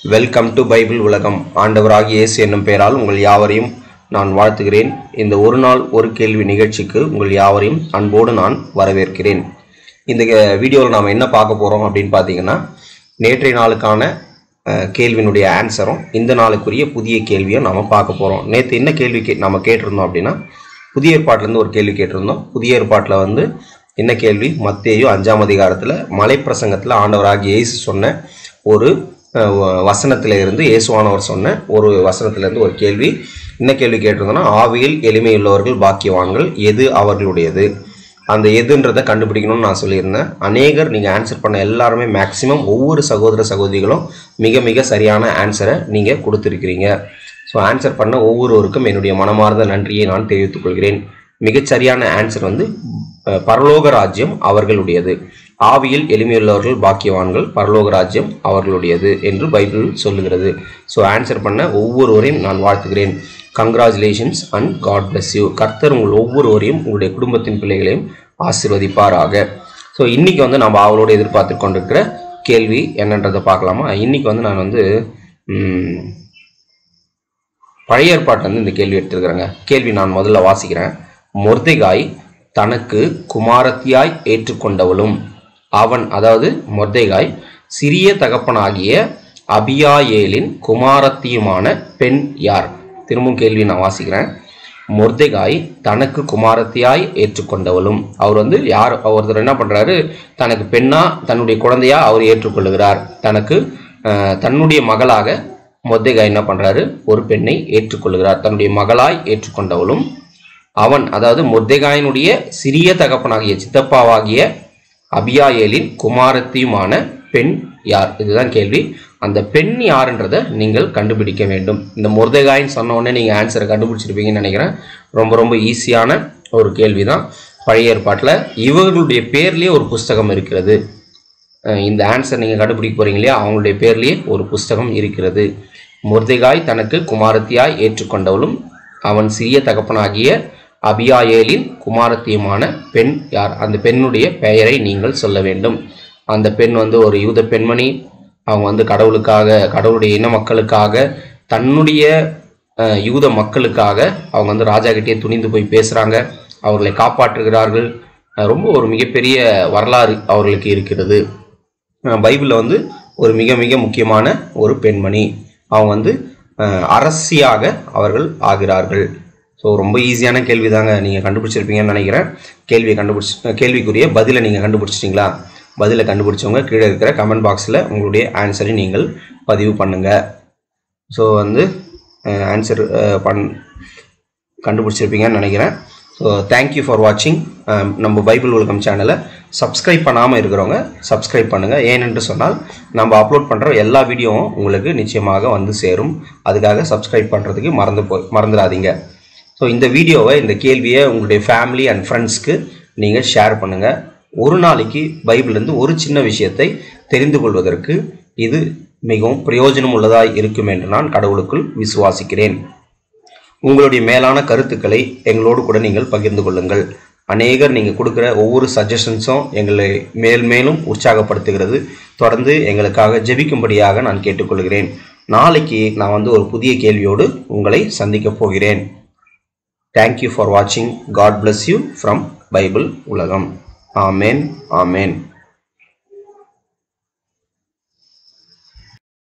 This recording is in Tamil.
வெல்கம் டு பைபிள் உலகம் ஆண்டவராகிய இயேசு என்னும் பெயரால் உங்கள் யாவரையும் நான் வாழ்த்துகிறேன் இந்த ஒரு நாள் ஒரு கேள்வி நிகழ்ச்சிக்கு உங்கள் யாவரையும் அன்போடு நான் வரவேற்கிறேன் இந்த வீடியோவில் நாம் என்ன பார்க்க போகிறோம் அப்படின்னு பார்த்தீங்கன்னா நேற்றைய நாளுக்கான அஹ், கேள்வியினுடைய ஆன்சரும் இந்த நாளுக்குரிய புதிய கேள்வியும் நாம் பார்க்க போகிறோம் நேற்று என்ன கேள்வி கே நம்ம கேட்டிருந்தோம் அப்படின்னா புதிய ஏற்பாட்டிலேருந்து ஒரு கேள்வி கேட்டிருந்தோம் புதிய ஏற்பாட்டில் வந்து என்ன கேள்வி மத்தேயு அஞ்சாம் அதிகாரத்தில் மலைப்பிரசங்கத்தில் ஆண்டவராகிய இயேசு சொன்ன ஒரு அஹ், வ- வசனத்தில இருந்து இயேசுவானவர் சொன்ன ஒரு வசனத்திலிருந்து ஒரு கேள்வி என்ன கேள்வி கேட்டிருந்தோம்னா ஆவியில் எளிமையுள்ளவர்கள் பாக்கியவான்கள் எது அவர்களுடையது அந்த எதுன்றதை கண்டுபிடிக்கணும்னு நான் சொல்லியிருந்தேன் அநேகர் நீங்கள் ஆன்சர் பண்ண எல்லாருமே மேக்ஸிமம் ஒவ்வொரு சகோதர சகோதரிகளும் மிக மிக சரியான ஆன்சரை நீங்கள் கொடுத்துருக்கிறீங்க ஸோ ஆன்சர் பண்ண ஒவ்வொருவருக்கும் என்னுடைய மனமார்ந்த நன்றியை நான் தெரிவித்துக் கொள்கிறேன் மிகச்சரியான ஆன்சர் வந்து அஹ், பரலோக ராஜ்யம் அவர்களுடையது ஆவியில் எளிமையுள்ளவர்கள் பாக்கியவான்கள் பரலோக ராஜ்யம் அவர்களுடையது என்று பைபிள் சொல்லுகிறது ஸோ ஆன்சர் பண்ண ஒவ்வொருவரையும் நான் வாழ்த்துகிறேன் congratulations and God bless you கர்த்தர் உங்கள் ஒவ்வொருவரையும் உங்களுடைய குடும்பத்தின் பிள்ளைகளையும் ஆசீர்வதிப்பாராக ஸோ இன்னைக்கு வந்து நம்ம அவளோடு எதிர்பார்த்து கொண்டிருக்கிற கேள்வி என்னன்றதை பார்க்கலாமா இன்னைக்கு வந்து நான் வந்து ம், பழைய ஏற்பாட்டிலேருந்து இந்த கேள்வி எடுத்துருக்கிறேங்க கேள்வி நான் முதல்ல வாசிக்கிறேன் மொர்தெகாய் தனக்கு குமாரத்தியாய் ஏற்றுக்கொண்டவளும் அவன் அதாவது மொர்தெகாய் சிறிய தகப்பனாகிய அபியாயேலின் குமாரத்தியுமான பெண் யார் திரும்பவும் கேள்வி நான் வாசிக்கிறேன் மொர்தெகாய் தனக்கு குமாரத்தியாய் ஏற்றுக்கொண்டவளும் அவர் வந்து யார் ஒருத்தர் என்ன பண்றாரு தனக்கு பெண்ணா தன்னுடைய குழந்தையா அவர் ஏற்றுக்கொள்ளுகிறார் தனக்கு அஹ், தன்னுடைய மகளாக மொர்தெகாய் என்ன பண்றாரு ஒரு பெண்ணை ஏற்றுக்கொள்கிறார் தன்னுடைய மகளாய் ஏற்றுக்கொண்டவளும் அவன் அதாவது மொர்தெகாயினுடைய சிறிய தகப்பனாகிய சித்தப்பாவாகிய அபியாயேலின் குமாரத்தியுமான பெண் யார் இதுதான் கேள்வி அந்த பெண் யாருன்றதை நீங்கள் கண்டுபிடிக்க வேண்டும் இந்த மொர்தெகாயின்னு சொன்ன உடனே நீங்கள் ஆன்சரை கண்டுபிடிச்சிருப்பீங்கன்னு நினைக்கிறேன் ரொம்ப ரொம்ப ஈஸியான ஒரு கேள்வி தான் பழைய ஏற்பாட்டில் இவர்களுடைய பேர்லேயே ஒரு புஸ்தகம் இருக்கிறது அஹ் இந்த ஆன்சர் நீங்கள் கண்டுபிடிக்க போறீங்க இல்லையா அவங்களுடைய பேர்லேயே ஒரு புஸ்தகம் இருக்கிறது முர்தெகாய் தனக்கு குமாரத்தியாய் ஏற்றுக்கொண்டவளும் அவன் சிறிய தகப்பனாகிய அபியாயேலின் குமாரத்தியுமான பெண் யார் அந்த பெண்ணுடைய பெயரை நீங்கள் சொல்ல வேண்டும் அந்த பெண் வந்து ஒரு யூத பெண்மணி அவங்க வந்து கடவுளுக்காக கடவுளுடைய இன மக்களுக்காக தன்னுடைய அஹ், யூத மக்களுக்காக அவங்க வந்து ராஜா கிட்டே துணிந்து போய் பேசுகிறாங்க அவர்களை காப்பாற்றுகிறார்கள் அஹ், ரொம்ப ஒரு மிகப்பெரிய வரலாறு அவர்களுக்கு இருக்கிறது அஹ் பைபிளில் வந்து ஒரு மிக மிக முக்கியமான ஒரு பெண்மணி அவங்க வந்து அஹ், அரசியாக அவர்கள் ஆகிறார்கள் ஸோ ரொம்ப ஈஸியான கேள்வி தாங்க நீங்கள் கண்டுபிடிச்சிருப்பீங்கன்னு நினைக்கிறேன் கேள்வியை கண்டுபிடிச்சி கேள்விக்குரிய பதிலை நீங்கள் கண்டுபிடிச்சிட்டிங்களா பதிலை கண்டுபிடிச்சவங்க கீழே இருக்கிற கமெண்ட் பாக்ஸில் உங்களுடைய ஆன்சரை நீங்கள் பதிவு பண்ணுங்கள் ஸோ வந்து ஆன்சர் பண் கண்டுபிடிச்சிருப்பீங்கன்னு நினைக்கிறேன் ஸோ தேங்க்யூ ஃபார் வாட்சிங் நம்ம பைபிள் உலகம் சேனலை சப்ஸ்கிரைப் பண்ணாமல் இருக்கிறவங்க சப்ஸ்கிரைப் பண்ணுங்கள் ஏனென்று சொன்னால் நம்ம அப்லோட் பண்ணுற எல்லா வீடியோவும் உங்களுக்கு நிச்சயமாக வந்து சேரும் அதுக்காக சப்ஸ்கிரைப் பண்ணுறதுக்கு மறந்து போ மறந்துடாதீங்க ஸோ இந்த வீடியோவை இந்த கேள்வியை உங்களுடைய ஃபேமிலி அண்ட் ஃப்ரெண்ட்ஸ்க்கு நீங்கள் ஷேர் பண்ணுங்கள் ஒரு நாளைக்கு பைபிள்லேருந்து ஒரு சின்ன விஷயத்தை தெரிந்து கொள்வதற்கு இது மிகவும் பிரயோஜனம் உள்ளதாய் இருக்கும் என்று நான் கடவுளுக்குள் விசுவாசிக்கிறேன் உங்களுடைய மேலான கருத்துக்களை எங்களோடு கூட நீங்கள் பகிர்ந்து கொள்ளுங்கள் அநேகர் நீங்கள் கொடுக்குற ஒவ்வொரு சஜஷன்ஸும் எங்களை மேல் மேலும் உற்சாகப்படுத்துகிறது தொடர்ந்து எங்களுக்காக ஜெபிக்கும்படியாக நான் கேட்டுக்கொள்கிறேன் நாளைக்கு நான் வந்து ஒரு புதிய கேள்வியோடு உங்களை சந்திக்கப் போகிறேன் தேங்க்யூ ஃபார் வாட்சிங் God bless you from Bible உலகம் ஆமேன் ஆமேன்